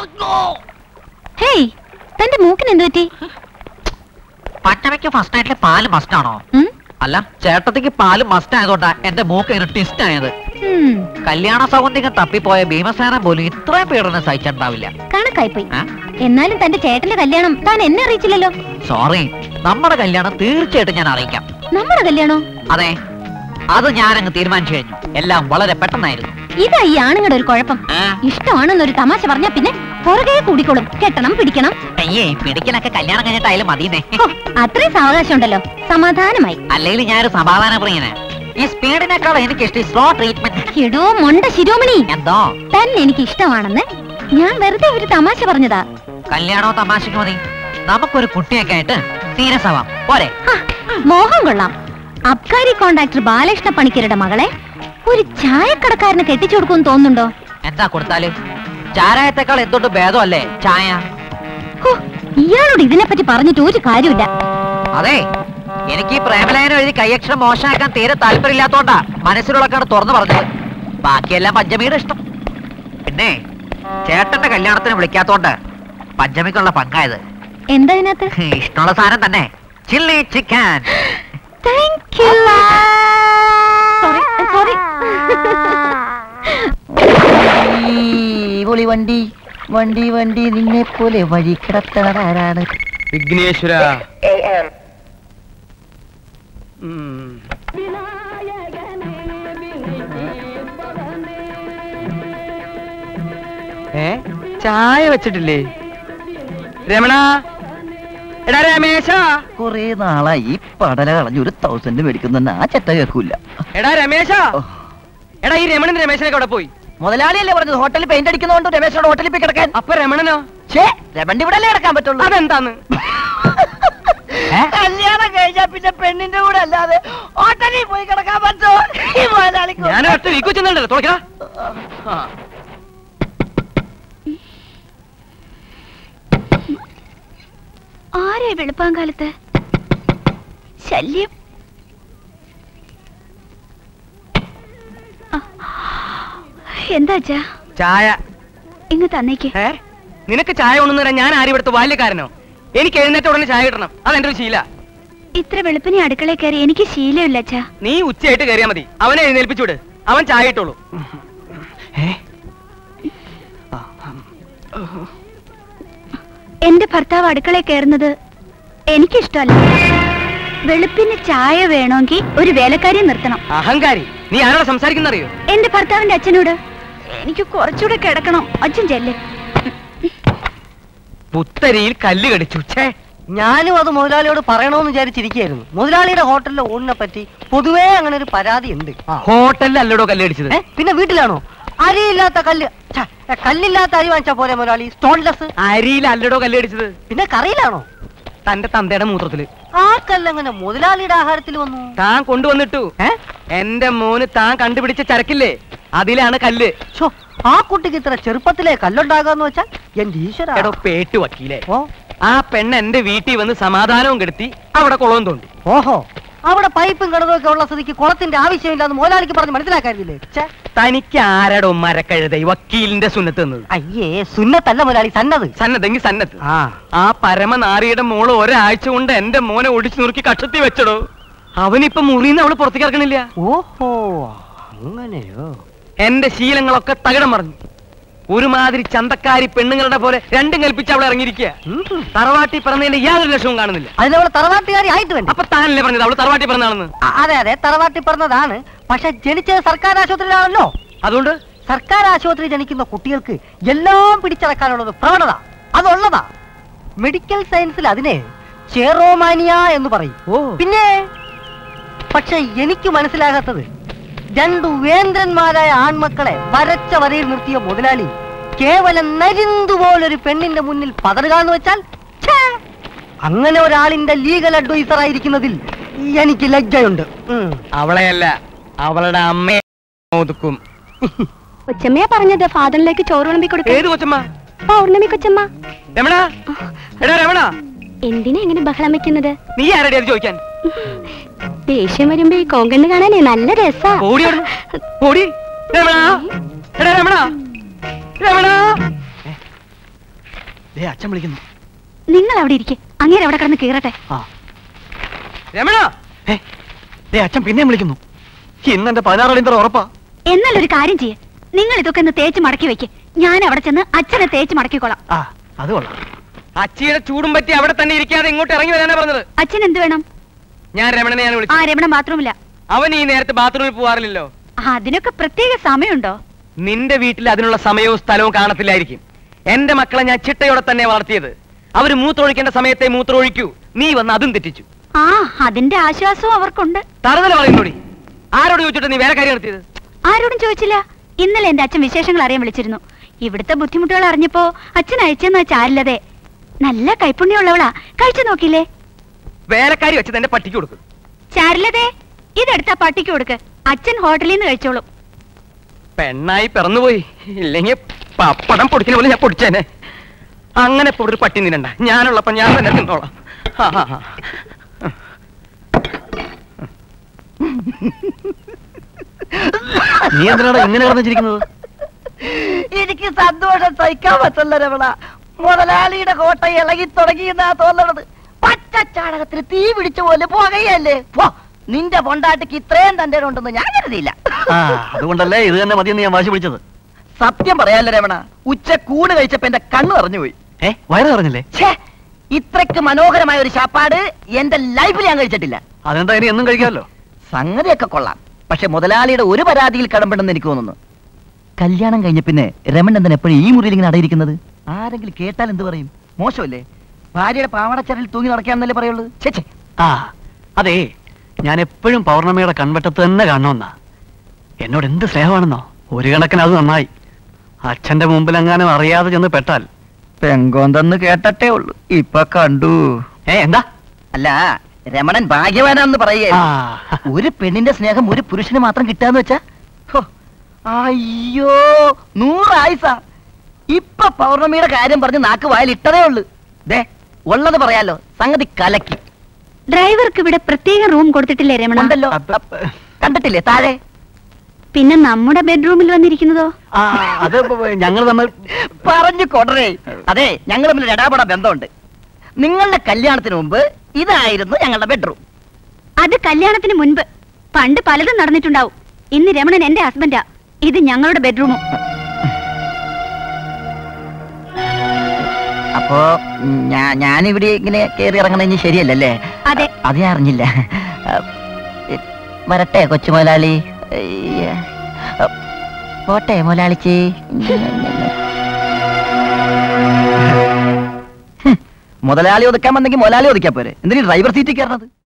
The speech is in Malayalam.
ഹേയ് തന്റെ മൂക്കിന് എന്ത് പറ്റി പച്ചമയ്ക്ക് ഫസ്റ്റ് നൈറ്റിലെ പാല് മസ്റ്റ് ആണോ ഉം? അല്ല ചേട്ടത്തിക്ക് പാല് മസ്റ്റ് ആയതുകൊണ്ടാ എന്റെ മൂക്ക് ഇങ്ങനെ ട്വിസ്റ്റ് ആയത് ഉം, കല്യാണ സൗകര്യം തപ്പിപ്പോയ ഭീമസേന പോലും ഇത്രയും പീഡനം സഹിച്ചിട്ടുണ്ടാവില്ല കണക്കായിപ്പോയി ആ? എന്നാലും തന്റെ ചേട്ടന്റെ കല്യാണം താൻ എന്നെ അറിയിച്ചില്ലല്ലോ സോറി നമ്മുടെ കല്യാണം തീർച്ചയായിട്ടും ഞാൻ അറിയിക്കാം നമ്മുടെ കല്യാണോ അതെ അത് ഞാനങ്ങ് തീരുമാനിച്ചു കഴിഞ്ഞു എല്ലാം വളരെ പെട്ടെന്നായിരുന്നു ഇതാ ഈ ആണുങ്ങളുടെ ഒരു കുഴപ്പം ആ, ഇഷ്ടമാണെന്നൊരു തമാശ പറഞ്ഞാ പിന്നെ പുറകെ കൂടിക്കോളും കെട്ടണം പിടിക്കണം അയ്യേ പിടിക്കലൊക്കെ കല്യാണം കഴിഞ്ഞിട്ടായാലും മതിയെന്നേ ഹോ, അത്രയും സാവകാശം ഉണ്ടല്ലോ സമാധാനമായി അല്ലെങ്കിൽ ഞാനൊരു സമാധാന പ്രിയനെ ഈ സ്പീഡിനേക്കാൾ എനിക്ക് ഇഷ്ടം സ്ലോ ട്രീറ്റ്മെന്റ് എടോ മൊണ്ട ശിരോമണി എന്തോ തന്നെ എനിക്ക് ഇഷ്ടമാണെന്ന് ഞാൻ വെറുതെ ഒരു തമാശ പറഞ്ഞതാ കല്യാണോ തമാശക്ക് മതി നമുക്കൊരു കുട്ടിയൊക്കെ ആയിട്ട് സീരിയസ് ആവാം പോരെ ഹ, മോഹം കൊള്ളാം അബ്കാരി കോൺട്രാക്ടർ ബാലകൃഷ്ണ പണിക്കരുടെ മകളെ ഒരു ചായക്കടക്കാരന് കെട്ടിച്ചു കൊടുക്കുമെന്ന് തോന്നുന്നുണ്ടോ എന്താ കൊടുത്താല് ചാരായത്തെക്കാൾ എന്തുകൊണ്ട് ഭേദമല്ലേ ചായ ഹോ, ഇയാളോട് ഇതിനെപ്പറ്റി പറഞ്ഞിട്ട് ഒരു കാര്യമില്ല അതെ എനിക്ക് ഈ പ്രേമലേഖനം എഴുതി കൈയക്ഷരം മോശമാക്കാൻ തീരെ താല്പര്യമില്ലാത്തോണ്ടാ മനസ്സിലുള്ളക്കാണ് തുറന്നു പറഞ്ഞത് ബാക്കിയെല്ലാം പഞ്ചമിയുടെ ഇഷ്ടം പിന്നെ ചേട്ടന്റെ കല്യാണത്തിന് വിളിക്കാത്തോണ്ട് പഞ്ചമിക്കുള്ള പങ്കായത് എന്താ ഇതിനകത്ത് ഇഷ്ടമുള്ള സാധനം തന്നെ chilli chicken thank you sorry sorry പൊളി വണ്ടി വണ്ടി വണ്ടി നിന്നെ പോലെ വഴി കിടത്തണാരാണ് വിഘ്നേശ്വര ഏ ചായ വെച്ചിട്ടില്ലേ രമണ എടാ രമേശ കൊറേ നാളായി ഈ പടല കളഞ്ഞ് ഒരു തൗസൻഡ് മേടിക്കുന്ന ആ ചെറ്റ കേൾക്കൂല എടാ രമേശ എടാ ഈ രമണൻ രമേശനൊക്കെ അവിടെ പോയി മുതലാളിയല്ലേ പറഞ്ഞത് ഹോട്ടലിൽ പെയിന്റ് അടിക്കുന്നതുകൊണ്ട് രമേശോട് ഹോട്ടലിൽ പോയി കിടക്കാൻ അപ്പൊ രമണനോ ഛേ രമണ്ട് ഇവിടെ അല്ലേ കിടക്കാൻ പറ്റുള്ളൂ അതെന്താന്ന് കല്യാണം കഴിഞ്ഞാ പിന്നെ പെണ്ണിന്റെ കൂടെ അല്ലാതെ ഹോട്ടലിൽ പോയി കിടക്കാൻ പറ്റുമോ ഈ മുതലാളിക്ക് ഞാൻ ഒറ്റ വീക്കു ചെന്നുണ്ടല്ലോ തുറക്കടാ ആ. ആരെ വെളുപ്പാങ്കാലത്ത് ശല്യം ആ, എന്താ അച്ഛാ ചായ ഇങ്ങ് തന്നേക്ക് ഏ നിനക്ക് ചായ കൊണ്ടു തരാൻ ഞാൻ ആരും ഇവിടുത്തെ ബാല്യക്കാരനോ എനിക്ക് എഴുന്നേറ്റ ഉടനെ ചായ കിട്ടണം അതെന്റെ ഒരു ശീല ഇത്ര വെളുപ്പിനെ അടുക്കളയിൽ കയറി എനിക്ക് ശീലമില്ല അച്ഛാ നീ ഉച്ചയായിട്ട് കയറിയാ മതി അവനെ എഴുന്നേൽപ്പിച്ചു വിട് അവൻ ചായ ഇട്ടോളൂ ഏ എന്റെ ഭർത്താവ് അടുക്കളയിൽ കയറുന്നത് എനിക്കിഷ്ടമല്ല വെളുപ്പിന് ചായ വേണമെങ്കിൽ ഒരു വേലക്കാരിയെ നിർത്തണം അഹങ്കാരി നീ ആരോടെ സംസാരിക്കുന്ന അറിയോ എന്റെ ഭർത്താവിന്റെ അച്ഛനോട് എനിക്ക് കുറച്ചുകൂടെ കിടക്കണം അച്ഛൻ ചെല്ലേ പുത്തരിയിൽ കല്ല് കടിച്ചു ഛേ ഞാനും അത് മുതലാളിയോട് പറയണമെന്ന് വിചാരിച്ചിരിക്കുകയായിരുന്നു മുതലാളിയുടെ ഹോട്ടലിലെ ഊണിനെ പറ്റി പൊതുവേ അങ്ങനെ ഒരു പരാതി ഉണ്ട് ഹോട്ടലിൽ അല്ലടോ കല്ല് കടിച്ചത് ഏ പിന്നെ വീട്ടിലാണോ അരിയില്ലാത്ത കല്ല് ഛ, ഏ, കല്ലില്ലാത്ത അരി വാങ്ങിച്ചാ പോലെ മുതലാളി സ്റ്റോൺലെസ് അരിയിൽ അല്ലടോ കല്ല് കടിച്ചത് പിന്നെ കറിയിലാണോ തന്റെ തന്തയുടെ മൂത്രത്തില് ആ കല്ലെങ്ങനെ മുതലാളിയുടെ ആഹാരത്തിൽ വന്നു താൻ കൊണ്ടുവന്നിട്ടു ഏ എന്റെ മോന് താൻ കണ്ടുപിടിച്ച ചരക്കില്ലേ അതിലാണ് കല്ല് ഷോ ആ കുട്ടിക്ക് ഇത്ര ചെറുപ്പത്തിലെ കല്ലുണ്ടാകാന്ന് വെച്ചാൽ എന്റെ ഈശ്വര എടോ പേട്ട് വക്കീലേ ഓ ആ പെണ്ണ് എന്റെ വീട്ടിൽ വന്ന് സമാധാനവും കെടുത്തി അവിടെ കുളവും തോണ്ടി ഓഹോ അവിടെ പൈപ്പും കിണറും ഒക്കെ ഉള്ള സ്ഥിതിക്ക് കുളത്തിന്റെ ആവശ്യമില്ലാന്ന് മുതലാളിക്ക് പറഞ്ഞ് മനസ്സിലാക്കാറില്ലേ ഛേ തനിക്ക് ആരടോ മരക്കഴുത ഈ വക്കീലിന്റെ സുന്നത്ത് തന്നത് അയ്യേ സുന്നത്തല്ല മുതലാളി സന്നത് സന്നദ്ധെങ്കി സന്നത്ത് ആ ആ പരമനാരിയുടെ മോള് ഒരാഴ്ച കൊണ്ട് എന്റെ മോനെ ഒടിച്ചു നുറുക്കി കക്ഷത്തി വെച്ചടോ അവനിപ്പൊ മുറിന്ന് അവള് പുറത്തേക്ക് ഇറക്കണില്ല ഓഹോ അങ്ങനെയോ എന്റെ ശീലങ്ങളൊക്കെ തകിടം മറിഞ്ഞു ഒരുമാതിരി ചന്തക്കാരി പെണ്ണുങ്ങളുടെ പോലെ രണ്ടും കൽപ്പിച്ച് അവളെ ഇറങ്ങിയിരിക്കുക ഉം. തറവാട്ടി പറഞ്ഞതിന്റെ യാതൊരു ലക്ഷവും കാണുന്നില്ല അതിനവളെ തറവാട്ടുകാരി ആയിട്ട് വേണ്ട അപ്പൊ താനല്ലേ പറഞ്ഞത് അവള് തറവാട്ടി പറഞ്ഞാണെന്ന് അതെ അതെ തറവാട്ടി പറഞ്ഞതാണ് പക്ഷെ ജനിച്ചത് സർക്കാർ ആശുപത്രിയിലാണല്ലോ അതുകൊണ്ട് സർക്കാർ ആശുപത്രി ജനിക്കുന്ന കുട്ടികൾക്ക് എല്ലാം പിടിച്ചടക്കാനുള്ളത് പ്രവണത അതുള്ളതാ മെഡിക്കൽ സയൻസിൽ അതിനെ ചെറോമാനിയ എന്ന് പറയും ഓ പിന്നെ പക്ഷെ എനിക്ക് മനസ്സിലാകാത്തത് രണ്ടു വേന്ദ്രന്മാരായ ആൺമക്കളെ വരച്ച വരയിൽ നിർത്തിയ മുതലാളി കേവലം നരിന്തുപോലൊരു പെണ്ണിന്റെ മുന്നിൽ പതറുക എന്ന് വെച്ചാൽ ഛേ! അങ്ങനെ ഒരാളിന്റെ ലീഗൽ അഡ്വൈസർ ആയിരിക്കുന്നതിൽ എനിക്ക് ലജ്ജയുണ്ട് ഉം. അവളെയല്ല അവളുടെ അമ്മയെ ഒതുക്കും കൊച്ചമ്മയാ പറഞ്ഞത് ഫാദറിലേക്ക് ചോറ് വിളമ്പി കൊടുക്കാൻ ഏത് കൊച്ചമ്മ പൗർണമി കൊച്ചമ്മ രമണ എടാ രമണ എന്തിനാ ഇങ്ങനെ ബഹളം വെക്കുന്നത് നീ ആരുടെ അത് ചോദിക്കാൻ ദേഷ്യം വരുമ്പോ ഈ കോങ്കണ്ണ് കാണാനേ നല്ല രസാ ഓടി അവിടുന്ന്. ഓടി രമണ എടാ രമണ രമണ ദേ അച്ഛൻ വിളിക്കുന്നു നിങ്ങൾ അവിടെ ഇരിക്കെ അങ്ങേരെ അവിടെ കിടന്ന് കീറട്ടെ ആ രമണ ഏ ദേ അച്ഛൻ പിന്നെയും വിളിക്കുന്നു ഇന്ന് എന്റെ പതിനാറടിന്തറ ഉറപ്പാ എന്നാൽ ഒരു കാര്യം ചെയ്യേ നിങ്ങൾ ഇതൊക്കെ ഒന്ന് തേച്ച് മടക്കി വെക്ക് ഞാൻ അവിടെ ചെന്ന് അച്ഛനെ തേച്ച് മടക്കിക്കോളാം ആ അത് കൊള്ളാം അച്ചിയുടെ ചൂടും പറ്റി അവിടെ തന്നെ ഇരിക്കാതെ ഇങ്ങോട്ട് ഇറങ്ങി വരാനാ പറഞ്ഞത് അച്ഛൻ എന്ത് വേണം ഞാൻ രമണനെ ഞാൻ ആ വിളിച്ചു രമണ ബാത്റൂമില്ല അവൻ ഈ നേരത്തെ ബാത്റൂമിൽ പോവാറില്ലല്ലോ അതിനൊക്കെ പ്രത്യേക സമയമുണ്ടോ നിന്റെ വീട്ടിൽ അതിനുള്ള സമയവും സ്ഥലവും കാണത്തില്ലായിരിക്കും എന്റെ മക്കളെ ഞാൻ ചിട്ടയോടെ തന്നെ വളർത്തിയത് അവര് മൂത്രമൊഴിക്കേണ്ട സമയത്തെ മൂത്രമൊഴിക്കൂ നീ വന്ന് അതും തെറ്റിച്ചു ആ അതിന്റെ ആശ്വാസവും അവർക്കുണ്ട് തറുതല പറയുന്നോടി ആരോട് ചോദിച്ചിട്ട് നീ വേറെ കാര്യം നടത്തിയത് ആരോടും ചോദിച്ചില്ല ഇന്നലെ എന്റെ അച്ഛൻ വിശേഷങ്ങൾ അറിയാൻ വിളിച്ചിരുന്നു ഇവിടുത്തെ ബുദ്ധിമുട്ടുകൾ അറിഞ്ഞപ്പോ അച്ഛൻ അയച്ചെന്നാ ചാരില്ലതെ നല്ല കൈപ്പുണ്യമുള്ളവളാ കഴിച്ചു നോക്കില്ലേ വേലക്കാരി വെച്ചത് എന്റെ പട്ടിക്ക് കൊടുക്കും ചാരില്ലതെ ഇതെടുത്താ പട്ടിക്ക് കൊടുക്ക് അച്ഛൻ ഹോട്ടലിൽ നിന്ന് കഴിച്ചോളൂ പെണ്ണായി പിറന്നുപോയി ഇല്ലെങ്കിൽ പപ്പടം പൊടിക്കുന്ന പോലെ ഞാൻ പൊടിച്ചേനെ അങ്ങനെ ഇപ്പൊ ഒരു പട്ടി നിന്നണ്ട ഞാനുള്ളപ്പോ ഞാൻ തന്നെ തിന്നോളാം ആ, ആ, ആ. നീ എന്തിനാണ് ഇങ്ങനെ കിടന്നിരിക്കുന്നത് എനിക്ക് സന്തോഷം സഹിക്കാൻ പറ്റില്ല രമണ മുതലാളിയുടെ കോട്ട ഇളകി തുടങ്ങിയെന്നാ തോന്നണത് പച്ച ചാണകത്തിന് തീ പിടിച്ച പോലെ പുകയല്ലേ പോ നിന്റെ പൊണ്ടാട്ടിക്ക് ഇത്രയും തന്റെ ഉണ്ടെന്ന് ഞാൻ കരുതിയില്ല ആ അതുകൊണ്ടല്ലേ ഇത് തന്നെ മതിയെന്ന് ഞാൻ വാശി പിടിച്ചത് സത്യം പറയാല്ല രമണ ഉച്ച കൂട് കഴിച്ചപ്പോ എന്റെ കണ്ണു നിറഞ്ഞുപോയി ഏ വയറ് പറഞ്ഞില്ലേ ഛേ ഇത്രക്ക് മനോഹരമായ ഒരു ശാപ്പാട് എന്റെ ലൈഫിൽ ഞാൻ കഴിച്ചിട്ടില്ല അതെന്താ ഇനി എന്നും കഴിക്കാമല്ലോ സംഗതിയൊക്കെ കൊള്ളാം പക്ഷെ മുതലാളിയുടെ ഒരു പരാതിയിൽ കടമ്പെടുന്ന് എനിക്ക് തോന്നുന്നു കല്യാണം കഴിഞ്ഞ പിന്നെ രമൺ എന്തിനാ എപ്പോഴും ഈ മുറിയിൽ ഇങ്ങനെ അടയിരിക്കുന്നത് ആരെങ്കിലും കേട്ടാൽ എന്ത് പറയും മോശമല്ലേ ഭാര്യയുടെ പാവാടച്ചരൽ തൂങ്ങി നടക്കാന്നല്ലേ പറയുള്ളൂ ചേച്ചേ ആ അതേ ഞാൻ എപ്പോഴും പൗർണമിയുടെ കൺവെട്ടത്ത് തന്നെ കാണണമെന്നാ എന്നോട് എന്ത് സ്നേഹമാണെന്നോ ഒരു കണക്കിന് അത് നന്നായി അച്ഛന്റെ മുമ്പിൽ എങ്ങാനും അറിയാതെ ചെന്ന് പെട്ടാൽ പെങ്കോന്തെന്ന് കേട്ടട്ടേ ഉള്ളൂ ഇപ്പൊ കണ്ടു ഏ എന്താ അല്ല രമണൻ ഭാഗ്യവാനാന്ന് ആ പറയുക ഒരു പെണ്ണിന്റെ സ്നേഹം ഒരു പുരുഷന് മാത്രം കിട്ടാന്ന് വെച്ചാ ഹോ, അയ്യോ നൂറായുസ ഇപ്പൊ പൗർണമിയുടെ കാര്യം പറഞ്ഞ് നാക്ക് വായിൽ ഇട്ടതേ ഉള്ളു ദേ ഉള്ളത് പറയാലോ സംഗതി കലക്കി ഡ്രൈവർക്ക് ഇവിടെ പ്രത്യേക റൂം കൊടുത്തിട്ടില്ലേ രമണ ഉണ്ടല്ലോ അപ്പ- അപ്പ- കണ്ടിട്ടില്ലേ താഴെ പിന്നെ നമ്മുടെ ബെഡ്റൂമിൽ വന്നിരിക്കുന്നതോ ആ അത് ഞങ്ങൾ തമ്മിൽ പറഞ്ഞു കൊടറേ അതെ ഞങ്ങൾ തമ്മിൽ ഇടാപട ബന്ധമുണ്ട് നിങ്ങളുടെ കല്യാണത്തിന് മുമ്പ് ഇതായിരുന്നു ഞങ്ങളുടെ ബെഡ്റൂം അത് കല്യാണത്തിന് മുൻപ് പണ്ട് പലതും നടന്നിട്ടുണ്ടാവും ഇന്ന് രമണൻ എന്റെ ഹസ്ബൻഡാ ഇത് ഞങ്ങളുടെ ബെഡ്റൂമും അപ്പോ ഞാ ഞാനിവിടെ ഇങ്ങനെ കയറി ഇറങ്ങണ ഇനി ശരിയല്ലല്ലേ അതെ അത് ഞാൻ അറിഞ്ഞില്ല എ, വരട്ടെ കൊച്ചു മുതലാളി അയ്യ. അ, പോട്ടെ മുതലാളിച്ചി മുതലാളി ഒതുക്കാൻ വന്നെങ്കിൽ മുതലാളി ഒതുക്കാൻ പോരെ എന്തിനീ ഡ്രൈവർ സീറ്റിൽ കയറണത്